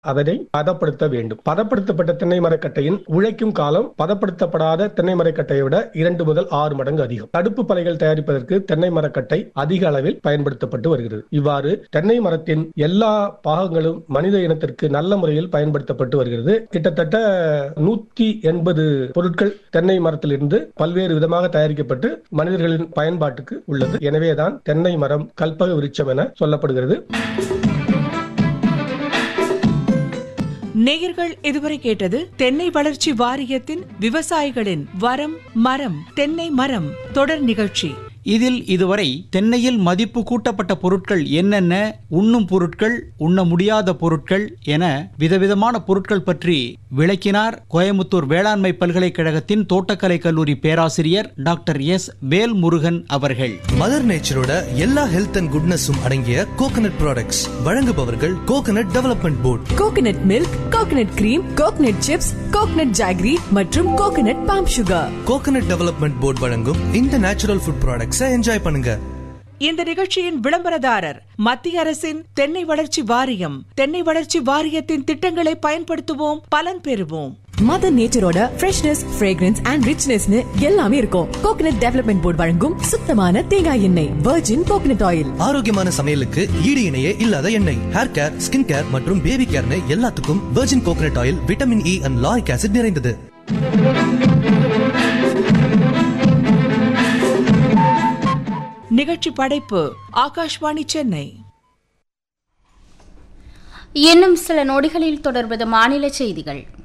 அதனை பதப்படுத்த வேண்டும் பதப்படுத்தப்பட்ட தென்னை மரக்கட்டையின் உழைக்கும் காலம் பதப்படுத்தப்படாத தென்னை மரக்கட்டையை விட இரண்டு முதல் ஆறு மடங்கு அதிகம் தடுப்பு பலைகள் தயாரிப்பதற்கு தென்னை மரக்கட்டை அதிக அளவில் பயன்படுத்தப்பட்டு வருகிறது இவ்வாறு தென்னை மரத்தின் எல்லா பாகங்களும் மனித இனத்திற்கு நல்ல முறையில் பயன்படுத்தப்பட்டு வருகிறது கிட்டத்தட்ட நூத்தி எண்பது பொருட்கள் தென்னை மரத்திலிருந்து பல்வேறு விதமாக தயாரிக்கப்பட்டு மனிதர்களின் பயன்பாட்டுக்கு உள்ளது எனவேதான் தென்னை மரம் கல்பக விருட்சம் என சொல்லப்படுகிறது நேயர்கள் இதுவரை கேட்டது தென்னை வளர்ச்சி வாரியத்தின் விவசாயிகளின் வரம் மரம் தென்னை மரம் தொடர் நிகழ்ச்சி இதில் இதுவரை தென்னையில் மதிப்பு கூட்டப்பட்ட பொருட்கள் என்னென்ன உண்ணும் பொருட்கள் உண்ண முடியாத பொருட்கள் என விதவிதமான பொருட்கள் பற்றி விளக்கினார் கோயமுத்தூர் வேளாண்மை பல்கலைக்கழகத்தின் தோட்டக்கலை கல்லூரி பேராசிரியர் டாக்டர் எஸ் வேல்முருகன் அவர்கள் மதர் நேச்சரோட எல்லா ஹெல்த் அண்ட் குட்னஸும் அடங்கிய கோகனட் ப்ராடக்ட்ஸ் வழங்குபவர்கள் coconut development board coconut milk coconut cream coconut chips coconut jaggery மற்றும் coconut palm sugar coconut development board வழங்கும் இந்த நேச்சுரல் ஃபுட் ப்ராடக்ட்ஸை என்ஜாய் பண்ணுங்க இந்த நிகழ்ச்சியின் விளம்பரதாரர் மத்திய அரசின் தென்னை வளர்ச்சி வாரியம் தென்னை வளர்ச்சி வாரியத்தின் திட்டங்களை பயன்படுத்துவோம் பலன் பெறுவோம் மதர் நேச்சரோட ஃப்ரெஷ்னஸ் ஃப்ரேக்ரன்ஸ் அண்ட் ரிச்னஸ்னு எல்லாமே இருக்கும் கோகனட் டெவலப்மெண்ட் போர்டு வழங்கும் சுத்தமான தேங்காய் எண்ணெய் வெர்ஜின் கோகனட் ஆயில் ஆரோக்கியமான சமையலுக்கு ஈடு இணையே இல்லாத எண்ணெய் ஹேர் கேர் ஸ்கின் கேர் மற்றும் பேபி கேர்னு எல்லாத்துக்கும் virgin coconut oil vitamin E and lauric acid நிறைந்தது நிகழ்ச்சி படைப்பு ஆகாஷ்வாணி சென்னை இன்னும் சில நொடிகளில் தொடர்வது மாநில செய்திகள்